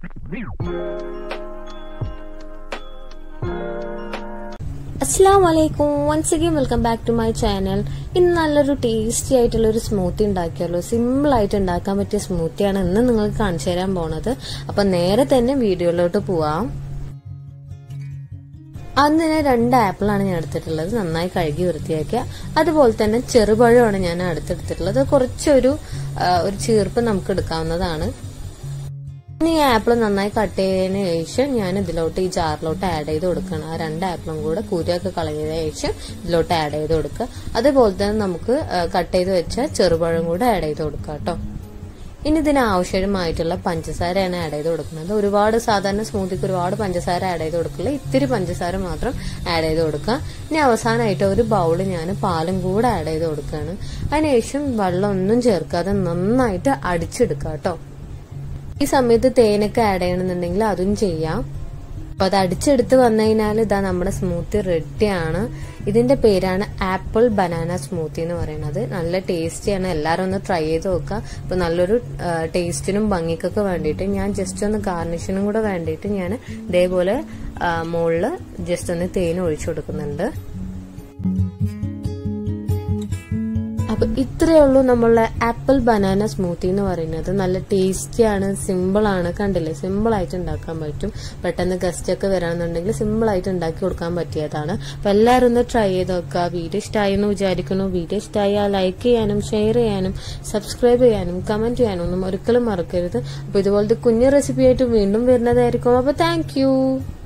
അസ്സാം വലൈക്കും once again welcome back to my channel ഇന്ന് നല്ലൊരു ടേസ്റ്റി ആയിട്ടുള്ള ഒരു സ്മൂത്തി ഉണ്ടാക്കിയല്ലോ സിമ്പിൾ ആയിട്ട് ഉണ്ടാക്കാൻ പറ്റിയ സ്മൂത്തിയാണ് ഇന്ന് നിങ്ങൾക്ക് കാണിച്ചു തരാൻ പോണത് അപ്പൊ നേരെ തന്നെ വീഡിയോയിലോട്ട് പോവാം അതിന് രണ്ട് ആപ്പിളാണ് ഞാൻ എടുത്തിട്ടുള്ളത് നന്നായി കഴുകി വൃത്തിയാക്കിയ അതുപോലെ തന്നെ ചെറുപഴമാണ് ഞാൻ അടുത്തെടുത്തിട്ടുള്ളത് കുറച്ചൊരു ഒരു ചീർപ്പ് നമുക്ക് എടുക്കാവുന്നതാണ് ഇനി ഈ ആപ്പിൾ നന്നായി കട്ട് ചെയ്തതിന് ശേഷം ഞാൻ ഇതിലോട്ട് ഈ ജാറിലോട്ട് ആഡ് ചെയ്ത് കൊടുക്കണം ആ രണ്ട് ആപ്പിളും കൂടെ കുരുയൊക്കെ കളഞ്ഞതിന് ശേഷം ഇതിലോട്ട് ആഡ് ചെയ്ത് കൊടുക്കുക അതുപോലെ തന്നെ നമുക്ക് കട്ട് ചെയ്ത് വെച്ച ചെറുപഴം കൂടെ ആഡ് ചെയ്ത് കൊടുക്കുക കേട്ടോ ഇനി ഇതിന് ആവശ്യമായിട്ടുള്ള പഞ്ചസാരയാണ് ആഡ് ചെയ്ത് കൊടുക്കുന്നത് ഒരുപാട് സാധാരണ സ്മൂത്തിക്ക് ഒരുപാട് പഞ്ചസാര ആഡ് ചെയ്ത് കൊടുക്കില്ല ഇത്തിരി പഞ്ചസാര മാത്രം ആഡ് ചെയ്ത് കൊടുക്കുക ഇനി അവസാനമായിട്ട് ഒരു ബൗള് ഞാൻ പാലും കൂടെ ആഡ് ചെയ്ത് കൊടുക്കുകയാണ് അതിനുശേഷം വെള്ളം ഒന്നും ചേർക്കാതെ നന്നായിട്ട് അടിച്ചെടുക്കുക കേട്ടോ ഈ സമയത്ത് തേനൊക്കെ ആഡ് ചെയ്യണമെന്നുണ്ടെങ്കിൽ അതും ചെയ്യാം അപ്പൊ അത് അടിച്ചെടുത്ത് വന്നു കഴിഞ്ഞാൽ ഇതാ നമ്മുടെ സ്മൂത്തി റെഡിയാണ് ഇതിന്റെ പേരാണ് ആപ്പിൾ ബനാന സ്മൂത്തി എന്ന് പറയുന്നത് നല്ല ടേസ്റ്റിയാണ് എല്ലാവരും ഒന്ന് ട്രൈ ചെയ്ത് നോക്കുക അപ്പൊ നല്ലൊരു ടേസ്റ്റിനും ഭംഗിക്കൊക്കെ വേണ്ടിയിട്ട് ഞാൻ ജസ്റ്റ് ഒന്ന് ഗാർണിഷിനും കൂടെ വേണ്ടിയിട്ട് ഞാൻ ഇതേപോലെ മുകളിൽ ജസ്റ്റ് ഒന്ന് തേൻ ഒഴിച്ചു കൊടുക്കുന്നുണ്ട് അപ്പൊ ഇത്രയേ ഉള്ളൂ നമ്മളുടെ ആപ്പിൾ ബനാന സ്മൂത്തി എന്ന് പറയുന്നത് നല്ല ടേസ്റ്റിയാണ് സിമ്പിൾ ആണ് കണ്ടില്ലേ സിമ്പിൾ ആയിട്ട് ഉണ്ടാക്കാൻ പറ്റും പെട്ടെന്ന് ഗസ്റ്റ് ഒക്കെ വരാണെന്നുണ്ടെങ്കിൽ സിമ്പിൾ ആയിട്ട് ഉണ്ടാക്കി കൊടുക്കാൻ പറ്റിയതാണ് അപ്പൊ എല്ലാവരും ഒന്ന് ട്രൈ ചെയ്ത് നോക്കുക വീഡിയോ ഇഷ്ടമായി എന്ന് വിചാരിക്കുന്നു വീഡിയോ ഇഷ്ടമായി ലൈക്ക് ചെയ്യാനും ഷെയർ ചെയ്യാനും സബ്സ്ക്രൈബ് ചെയ്യാനും കമന്റ് ചെയ്യാനും ഒന്നും ഒരിക്കലും മറക്കരുത് അപ്പൊ ഇതുപോലത്തെ കുഞ്ഞു റെസിപ്പി ആയിട്ട് വീണ്ടും വരുന്നതായിരിക്കും അപ്പൊ താങ്ക്